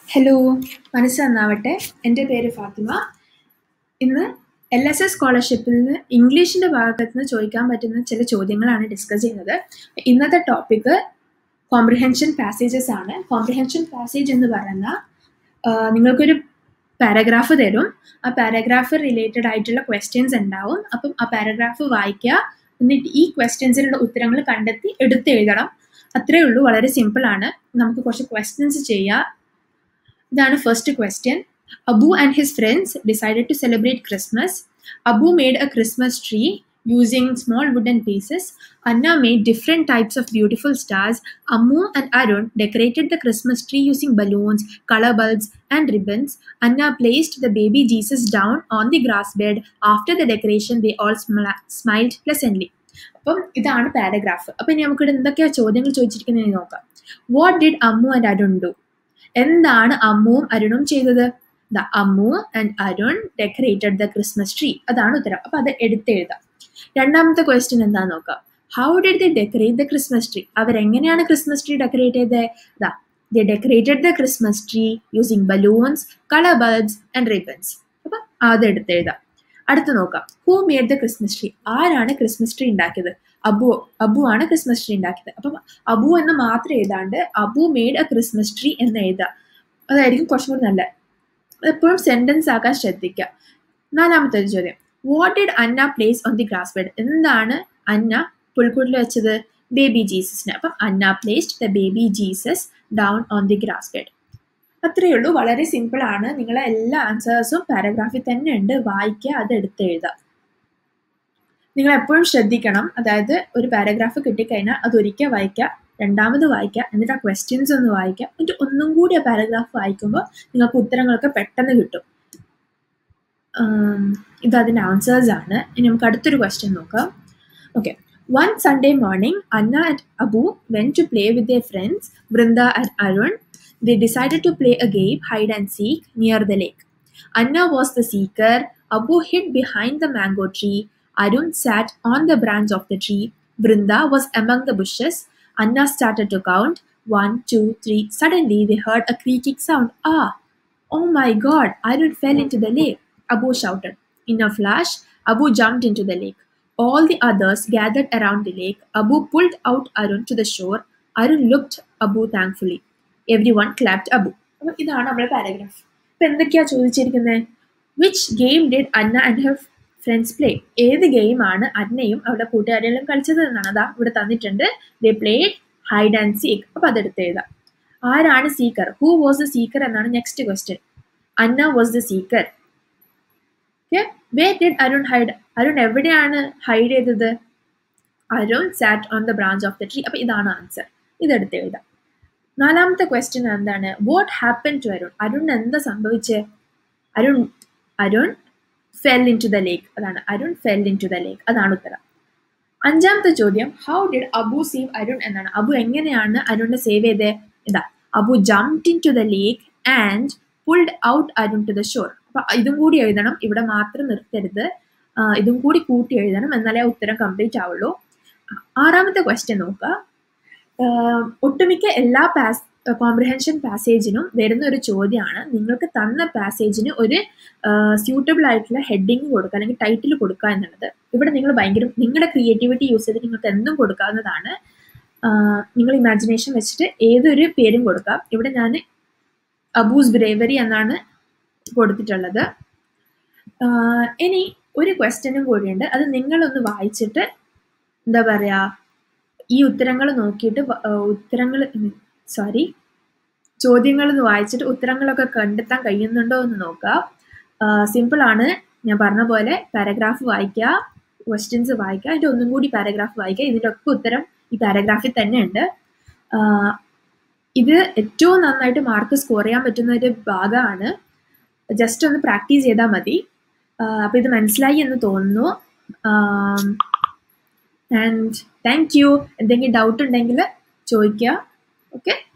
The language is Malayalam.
ഹലോ മനസ്സ് നന്നാവട്ടെ എൻ്റെ പേര് ഫാത്തിമ ഇന്ന് എൽ എസ് എസ് സ്കോളർഷിപ്പിൽ നിന്ന് ഇംഗ്ലീഷിൻ്റെ ഭാഗത്ത് നിന്ന് ചോദിക്കാൻ പറ്റുന്ന ചില ചോദ്യങ്ങളാണ് ഡിസ്കസ് ചെയ്യുന്നത് ഇന്നത്തെ ടോപ്പിക്ക് കോംപ്രിഹെൻഷൻ പാസേജസ് ആണ് കോംപ്രിഹെൻഷൻ പാസേജ് എന്ന് പറയുന്ന ആ, നിങ്ങൾക്കൊരു പാരഗ്രാഫ് തരും ആ പാരഗ്രാഫ് റിലേറ്റഡ് ആയിട്ടുള്ള ക്വസ്റ്റ്യൻസ് ഉണ്ടാവും അപ്പം ആ പാരഗ്രാഫ് വായിക്കുക എന്നിട്ട് ഈ ക്വസ്റ്റ്യൻസിനുള്ള ഉത്തരങ്ങൾ കണ്ടെത്തി എടുത്തെഴുതണം അത്രയേ ഉള്ളൂ വളരെ സിമ്പിൾ ആണ് നമുക്ക് കുറച്ച് ക്വസ്റ്റ്യൻസ് ചെയ്യാം ഇതാണ് first question Abu and his friends decided to celebrate Christmas Abu made a Christmas tree using small wooden pieces. Anna made different types of beautiful stars. Ammu and Arun decorated the Christmas tree using balloons, color bulbs, and ribbons. Anna placed the baby Jesus down on the grass bed. After the decoration, they all smla- smiled pleasantly. അപ്പം ഇതാണ് പാരഗ്രാഫ് അപ്പം ഇനി നമുക്കിവിടെ എന്തൊക്കെയാ ചോദ്യങ്ങൾ ചോദിച്ചിരിക്കുന്നതെന്ന് നോക്കാം what did Ammu and Arun do എന്താണ് അമ്മുവും അരുണും ചെയ്തത് the Ammu and Arun decorated the Christmas tree അതാണ് ഉത്തരം അപ്പം അത് എടുത്തെഴുതാം രണ്ടാമത്തെ ക്വസ്റ്റ്യൻ എന്താന്ന് നോക്കാം how did the decorate the Christmas tree അവരെങ്ങനെയാണ് ക്രിസ്മസ് ട്രീ ഡെക്കറേറ്റ് ചെയ്തത് ദാ the decorated the Christmas tree using balloons colour bulbs and ribbons അപ്പം അത് എടുത്തെഴുതാം അടുത്ത് നോക്കാം who made the Christmas tree ആരാണ് ക്രിസ്മസ് ട്രീ ഉണ്ടാക്കിയത് അബു അബു ആണ് ക്രിസ്മസ് ട്രീ ഉണ്ടാക്കിയത് അപ്പം അബു എന്ന് മാത്രം എഴുതാണ്ട് Abu made a Christmas tree എന്ന് എഴുതാം അതായിരിക്കും കുറച്ചും കൂടി നല്ല എപ്പോഴും സെന്റൻസ് ആക്കാൻ ശ്രദ്ധിക്കുക നാലാമത്തെ ഒരു ചോദ്യം what did Anna place on the grass bed എന്താണ് അന്ന പുൽക്കൂട്ടിൽ വെച്ചത് ബേബി ജീസസിന് അപ്പം Anna placed the baby Jesus down on the grass bed അത്രയേ ഉള്ളൂ വളരെ സിമ്പിൾ ആണ് നിങ്ങളെ എല്ലാ ആൻസേഴ്സും പാരഗ്രാഫിൽ തന്നെ ഉണ്ട് വായിക്കുക അത് എടുത്ത് എഴുതാം നിങ്ങൾ എപ്പോഴും ശ്രദ്ധിക്കണം അതായത് ഒരു പാരഗ്രാഫ് കിട്ടിക്കഴിഞ്ഞാൽ അത് ഒരിക്കൽ വായിക്കുക രണ്ടാമത് വായിക്കുക എന്നിട്ട് ആ ക്വസ്റ്റ്യൻസ് ഒന്ന് വായിക്കുക എന്നിട്ട് ഒന്നും കൂടി ആ പാരഗ്രാഫ് വായിക്കുമ്പോൾ നിങ്ങൾക്ക് ഉത്തരങ്ങളൊക്കെ പെട്ടെന്ന് കിട്ടും ആം, ഇത് അതിൻ്റെ ആൻസേഴ്സ് ആണ് ഇനി നമുക്ക് അടുത്തൊരു ക്വസ്റ്റ്യൻ നോക്കാം okay one Sunday morning Anna and Abu went to play with the friends Vrinda and Arun they decided to play a game hide and seek near the lake Anna was the seeker, Abu hid behind the mango tree, Arun sat on the branch of the tree, Vrinda was among the bushes. Anna started to count one, two, three. Suddenly they heard a creaking sound. Ah! Oh my god, Arun fell into the lake, Abu shouted. In a flash, Abu jumped into the lake. All the others gathered around the lake. Abu pulled out Arun to the shore. Arun looked Abu thankfully. Everyone clapped Abu. അപ്പോൾ ഇതാണ് നമ്മുടെ പാരഗ്രാഫ് ഇപ്പൊ എന്തൊക്കെയാ ചോദിച്ചിരിക്കുന്നത് which game did Anna and her friends play ഏത് ഗെയിമാണ് അന്നയും അവരുടെ കൂട്ടുകാരികളും കളിച്ചത് എന്നാണ് അതാ ഇവിടെ തന്നിട്ടുണ്ട് they played hide and seek അപ്പൊ അതെടുത്ത് എഴുതാം ആരാണ് seeker who was the seeker എന്നാണ് next question Anna was the seeker okay where did Arun hide Arun എവിടെയാണ് ഹൈഡ് ചെയ്തത് Arun sat on the branch of the tree അപ്പൊ ഇതാണ് ആൻസർ ഇതെടുത്ത് എഴുതാം നാലാമത്തെ ക്വസ്റ്റ്യൻ എന്താണ് what happen to Arun Arun എന്താ സംഭവിച്ചേ Arun Arun fell into the lake അതാണ് Arun fell into the lake അതാണ് ഉത്തരം അഞ്ചാമത്തെ ചോദ്യം how did Abu save Arun എന്നാണ് അബു എങ്ങനെയാണ് അരുണിനെ സേവ് ചെയ്തത് ഇതാ Abu jump into the lake and pulled out Arun to the shore അപ്പൊ ഇതും കൂടി എഴുതണം ഇവിടെ മാത്രം നിർത്തരുത് ആ, ഇതും കൂടി കൂട്ടി എഴുതണം എന്നാലേ ആ ഉത്തരം കംപ്ലീറ്റ് ആവുള്ളൂ ആറാമത്തെ ക്വസ്റ്റ്യൻ നോക്കുക ആഹ് ഒട്ടുമിക്ക എല്ലാ പാസ് കോംപ്രിഹെൻഷൻ പാസേജിനും വരുന്ന ഒരു ചോദ്യമാണ് നിങ്ങൾക്ക് തന്ന പാസേജിന് ഒരു സ്യൂട്ടബിൾ ആയിട്ടുള്ള ഹെഡിങ് കൊടുക്കുക അല്ലെങ്കിൽ ടൈറ്റിൽ കൊടുക്കുക എന്നുള്ളത് ഇവിടെ നിങ്ങൾ ഭയങ്കര നിങ്ങളുടെ ക്രിയേറ്റിവിറ്റി യൂസ് ചെയ്ത് നിങ്ങൾക്ക് എന്തും കൊടുക്കാവുന്നതാണ് ആഹ് നിങ്ങൾ ഇമാജിനേഷൻ വെച്ചിട്ട് ഏതൊരു പേരും കൊടുക്കാം ഇവിടെ ഞാൻ അബൂസ് ബ്രേവറി എന്നാണ് കൊടുത്തിട്ടുള്ളത് ആഹ് ഇനി ഒരു ക്വസ്റ്റ്യനും കൂടിയുണ്ട് അത് നിങ്ങളൊന്ന് വായിച്ചിട്ട് എന്താ പറയുക ഈ ഉത്തരങ്ങൾ നോക്കിയിട്ട് വ- ആ, ഉത്തരങ്ങൾ സോറി ചോദ്യങ്ങൾ ഒന്ന് വായിച്ചിട്ട് ഉത്തരങ്ങളൊക്കെ കണ്ടെത്താൻ കഴിയുന്നുണ്ടോ എന്ന് നോക്കുക സിമ്പിൾ ആണ് ഞാൻ പറഞ്ഞ പോലെ പാരഗ്രാഫ് വായിക്കുക ക്വസ്റ്റ്യൻസ് വായിക്കുക അതിൻ്റെ ഒന്നും കൂടി പാരഗ്രാഫ് വായിക്കുക ഇതിൻ്റെ ഒക്കെ ഉത്തരം ഈ പാരഗ്രാഫിൽ തന്നെ ഉണ്ട് ആ, ഇത് ഏറ്റവും നന്നായിട്ട് മാർക്ക് സ്കോർ ചെയ്യാൻ പറ്റുന്ന ഒരു ഭാഗമാണ് ജസ്റ്റ് ഒന്ന് പ്രാക്ടീസ് ചെയ്താൽ മതി അപ്പോൾ ഇത് മനസ്സിലായി എന്ന് തോന്നുന്നു ആൻഡ് താങ്ക് യു എന്തെങ്കിലും ഡൗട്ട് ഉണ്ടെങ്കിൽ ചോദിക്കുക ഓക്കെ